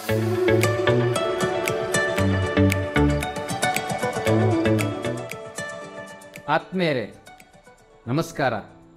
ಆತ್ಮೇರೆ ನಮಸ್ಕಾರ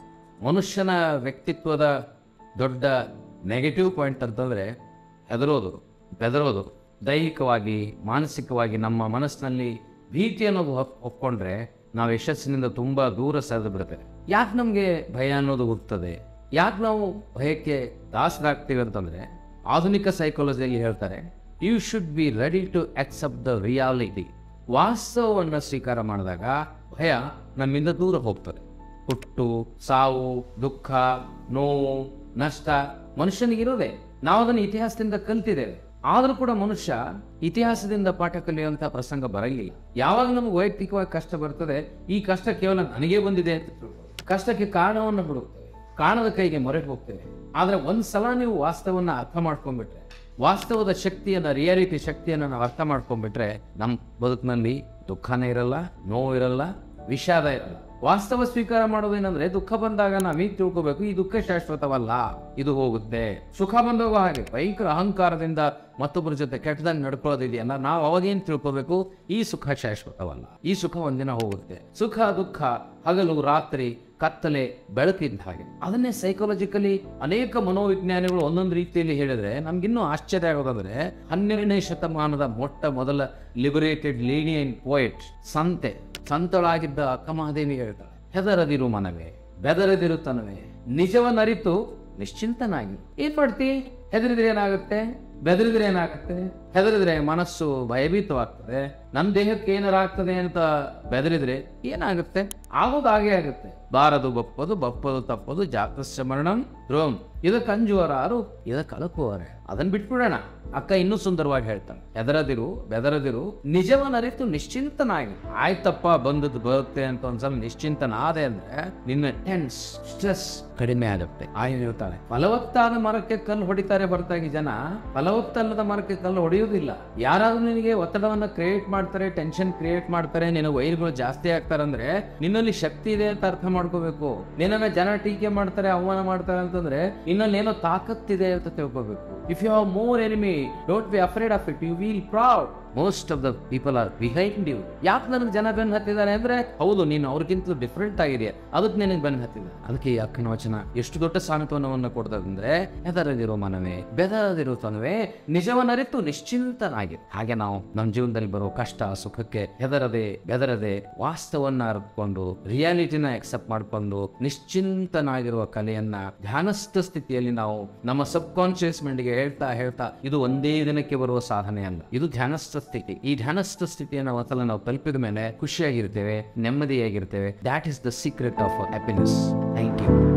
ಮನುಷ್ಯನ ವ್ಯಕ್ತಿತ್ವದ ದೊಡ್ಡ ನೆಗೆಟಿವ್ ಪಾಯಿಂಟ್ ಅಂತಂದರೆ ಹೆದರೋದು ಬೆದರೋದು ದೈಹಿಕವಾಗಿ ಮಾನಸಿಕವಾಗಿ ನಮ್ಮ ಮನಸ್ಸಿನಲ್ಲಿ ಭೀತಿ ಅನ್ನೋದು ಹೊಕ್- ಹೊಕ್ಕೊಂಡ್ರೆ ನಾವು ಯಶಸ್ಸಿನಿಂದ ತುಂಬ ದೂರ ಸರಿದು ಬಿಡ್ತೇವೆ ಯಾಕೆ ನಮಗೆ ಭಯ ಅನ್ನೋದು ಹುಟ್ಟುತ್ತದೆ ಯಾಕೆ ನಾವು ಭಯಕ್ಕೆ ದಾಸರಾಗ್ತೀವಿ ಅಂತಂದರೆ ಆಧುನಿಕ ಸೈಕಾಲಜಿಯಲ್ಲಿ ಹೇಳ್ತಾರೆ you should be ready to accept the reality ವಾಸ್ತವವನ್ನು ಸ್ವೀಕಾರ ಮಾಡಿದಾಗ ಭಯ ನಮ್ಮಿಂದ ದೂರ ಹೋಗ್ತದೆ ಹುಟ್ಟು ಸಾವು ದುಃಖ ನೋವು ನಷ್ಟ ಮನುಷ್ಯನಿಗಿರೋದೆ ನಾವು ಅದನ್ನು ಇತಿಹಾಸದಿಂದ ಕಲ್ತಿದ್ದೇವೆ ಆದರೂ ಕೂಡ ಮನುಷ್ಯ ಇತಿಹಾಸದಿಂದ ಪಾಠ ಕಲಿಯುವಂತಹ ಪ್ರಸಂಗ ಬರಂಗಿಲ್ಲ ಯಾವಾಗ ನಮಗೆ ವೈಯಕ್ತಿಕವಾಗಿ ಕಷ್ಟ ಬರ್ತದೆ ಈ ಕಷ್ಟ ಕೇವಲ ನನಗೇ ಬಂದಿದೆ ಅಂತ ತಿಳ್ಕೊಳ್ಳೋದು. ಕಷ್ಟಕ್ಕೆ ಕಾರಣವನ್ನು ಹುಡುಕ್ತೇವೆ ಕಾರಣದ ಕೈಗೆ ಮೊರೆ ಹೋಗ್ತೇವೆ ಆದ್ರೆ ಒಂದ್ಸಲ ನೀವು ವಾಸ್ತವನ್ನ ಅರ್ಥ ಮಾಡ್ಕೊಂಡ್ಬಿಟ್ರೆ ವಾಸ್ತವದ ಶಕ್ತಿಯನ್ನ ರಿಯಾಲಿಟಿ ಶಕ್ತಿಯನ್ನ ನಾವು ಅರ್ಥ ಮಾಡ್ಕೊಂಡ್ಬಿಟ್ರೆ ನಮ್ಮ ಬದುಕಿನಲ್ಲಿ ದುಃಖನೇ ಇರಲ್ಲ ನೋವು ಇರಲ್ಲ ವಿಷಾದ ಇರಲ್ಲ ವಾಸ್ತವ ಸ್ವೀಕಾರ ಮಾಡೋದೇನಂದ್ರೆ ದುಃಖ ಬಂದಾಗ ನಾವೀಗ ತಿಳ್ಕೊಬೇಕು ಈ ದುಃಖ ಶಾಶ್ವತವಲ್ಲ ಇದು ಹೋಗುತ್ತೆ ಸುಖ ಬಂದಾಗ ಹಾಗೆ ಭಯಂಕರ ಅಹಂಕಾರದಿಂದ ಮತ್ತೊಬ್ಬರ ಜೊತೆ ಕೆಟ್ಟದಂಗೆ ನಡ್ಕೊಳ್ಳೋದಿದೆಯಲ್ಲ ನಾವು ಅವಾಗೇನು ತಿಳ್ಕೊಬೇಕು ಈ ಸುಖ ಶಾಶ್ವತವಲ್ಲ ಈ ಸುಖ ಒಂದಿನ ಹೋಗುತ್ತೆ ಸುಖ ದುಃಖ ಹಗಲು ರಾತ್ರಿ ಕತ್ತಲೆ ಬೆಳಕಿದ್ದ ಹಾಗೆ ಅದನ್ನೇ ಸೈಕಾಲಜಿಕಲಿ ಅನೇಕ ಮನೋವಿಜ್ಞಾನಿಗಳು ಒಂದೊಂದು ರೀತಿಯಲ್ಲಿ ಹೇಳಿದ್ರೆ ನಮ್ಗಿನ್ನೂ ಆಶ್ಚರ್ಯ ಆಗೋದಂದ್ರೆ ಹನ್ನೆರಡನೇ ಶತಮಾನದ ಮೊಟ್ಟ ಮೊದಲ ಲಿಬರೇಟೆಡ್ ಲೀನಿಯನ್ ಪೋಯೆಟ್ ಸಂತೆ ಸಂತಳಾಗಿದ್ದ ಅಕ್ಕಮಹಾದೇವಿ ಹೇಳ್ತಾಳೆ ಹೆದರದಿರು ಮನವೇ ಬೆದರದಿರು ತನವೇ ನಿಜವನ್ನರಿತು ನಿಶ್ಚಿಂತನಾಗಿ ಏನ್ ಮಾಡ್ತಿ ಹೆದರಿದ್ರೆ ಏನಾಗುತ್ತೆ ಬೆದರಿದ್ರೆ ಏನಾಗುತ್ತೆ ಹೆದರಿದ್ರೆ ಮನಸ್ಸು ಭಯಭೀತವಾಗ್ತದೆ ನನ್ನ ದೇಹಕ್ಕೆ ಏನಾರ ಆಗ್ತದೆ ಅಂತ ಬೆದರಿದ್ರೆ ಏನಾಗುತ್ತೆ ಆಗೋದು ಹಾಗೆ ಆಗುತ್ತೆ ಬಾರದು ಬಪ್ಪದು ಬಪ್ಪದು ತಪ್ಪದು ಜಾತಸ್ಯ ಮರಣಂ ಧ್ರುವಂ ಇದಕ್ಕೆ ಅಂಜುವರಾರು ಇದಕ್ಕೆ ಅಲಕುವರೆ ಅದನ್ನ ಬಿಟ್ಬಿಡೋಣ ಅಕ್ಕ ಇನ್ನೂ ಸುಂದರವಾಗಿ ಹೇಳ್ತಾಳೆ ಹೆದರದಿರು ಬೆದರದಿರು ನಿಜವನ್ನರಿತು ನಿಶ್ಚಿಂತನಾಗಿ ಆಯ್ತಪ್ಪ ಬಂದದ್ದು ಬರುತ್ತೆ ಅಂತ ಒಂದ್ಸಲ ನಿಶ್ಚಿಂತನಾದೆ ಅಂದ್ರೆ ನಿನ್ನ ಟೆನ್ಸ್ ಸ್ಟ್ರೆಸ್ ಕಡಿಮೆ ಆಗುತ್ತೆ ಆಯ್ತು ಹೇಳ್ತಾಳೆ ಫಲವತ್ತಾದ ಮರಕ್ಕೆ ಕಲ್ಲು ಹೊಡಿತಾರೆ ಹೊರತಾಗಿ ಜನ ಫಲವತ್ತಲ್ಲದ ಮರಕ್ಕೆ ಕಲ್ಲು ಹೊಡೆಯುವುದಿಲ್ಲ ಯಾರಾದ್ರೂ ನಿನಗೆ ಒತ್ತಡವನ್ನ ಕ್ರಿಯೇಟ್ ಮಾಡ್ತಾರೆ ಟೆನ್ಷನ್ ಕ್ರಿಯೇಟ್ ಮಾಡ್ತಾರೆ ನಿನ್ನ ವೈರ್ಗಳು ಜಾಸ್ತಿ ಆಗ್ತಾರೆ ಅಂದ್ರೆ ನಿನ್ನಲ್ಲಿ ಶಕ್ತಿ ಇದೆ ಅಂತ ಅರ್ಥ ಮಾಡ್ಕೋಬೇಕು ನಿನ್ನನ್ನ ಜನ ಟೀಕೆ ಮಾಡ್ತಾರೆ ಅವಮಾನ ಮಾಡ್ತಾರೆ ಅಂತಂದ್ರೆ ನಿನ್ನಲ್ಲಿ ಏನೋ ತಾಕತ್ತಿದೆ ಅಂತ ತಿಳ್ಕೋಬೇಕು if you have more enemy don't be afraid of it you will proud most of the people are behind you ಯಾಕೆ ನನಗೆ ಜನ ಬೆನ್ನು ಹತ್ತಿದ್ದಾರೆ ಅಂದ್ರೆ ಹೌದು ನೀನು ಅವ್ರಿಗಿಂತ ಡಿಫ್ರೆಂಟ್ ಆಗಿದೆಯಾ ಅದಕ್ಕೆ ನಿನಗೆ ಬೆನ್ನು ಹತ್ತಿದೆ ಅದಕ್ಕೆ ಈ ಅಕ್ಕನ ವಚನ ಎಷ್ಟು ದೊಡ್ಡ ಸಾಂತ್ವನವನ್ನು ಕೊಡ್ತದಂದ್ರೆ ಹೆದರದಿರೋ ಮನವೇ ಬೆದರದಿರೋ ತನವೇ ನಿಜವನ್ನರಿತು ನಿಶ್ಚಿಂತನಾಗಿ ಹಾಗೆ ನಾವು ನಮ್ಮ ಜೀವನದಲ್ಲಿ ಬರೋ ಕಷ್ಟ ಸುಖಕ್ಕೆ ಹೆದರದೆ ಬೆದರದೆ ವಾಸ್ತವನ್ನ ಅರ್ತ್ಕೊಂಡು ರಿಯಾಲಿಟಿನ ಎಕ್ಸೆಪ್ಟ್ ಮಾಡ್ಕೊಂಡು ನಿಶ್ಚಿಂತನಾಗಿರುವ ಕಲೆಯನ್ನ ಧ್ಯಾನಸ್ಥ ಸ್ಥಿತಿಯಲ್ಲಿ ನಾವು ನಮ್ಮ ಸಬ್ ಕಾನ್ಶಿಯಸ್ ಮೈಂಡ್ಗೆ ಹೇಳ್ತಾ ಹೇಳ್ತಾ ಇದು ಒಂದೇ ದಿನಕ್ಕೆ ಬರುವ ಸಾಧನೆ ಅಲ್ಲ ಇದು ಧ್ಯಾನಸ್ಥ ಸ್ಥಿತಿ ಈ ಧ್ಯಾನಸ್ಥ ಸ್ಥಿತಿಯನ್ನು ಒಂದ್ಸಲ ನಾವು ತಲುಪಿದ ಮೇಲೆ ಖುಷಿಯಾಗಿರ್ತೇವೆ ನೆಮ್ಮದಿಯಾಗಿರ್ತೇವೆ that is the secret of happiness thank you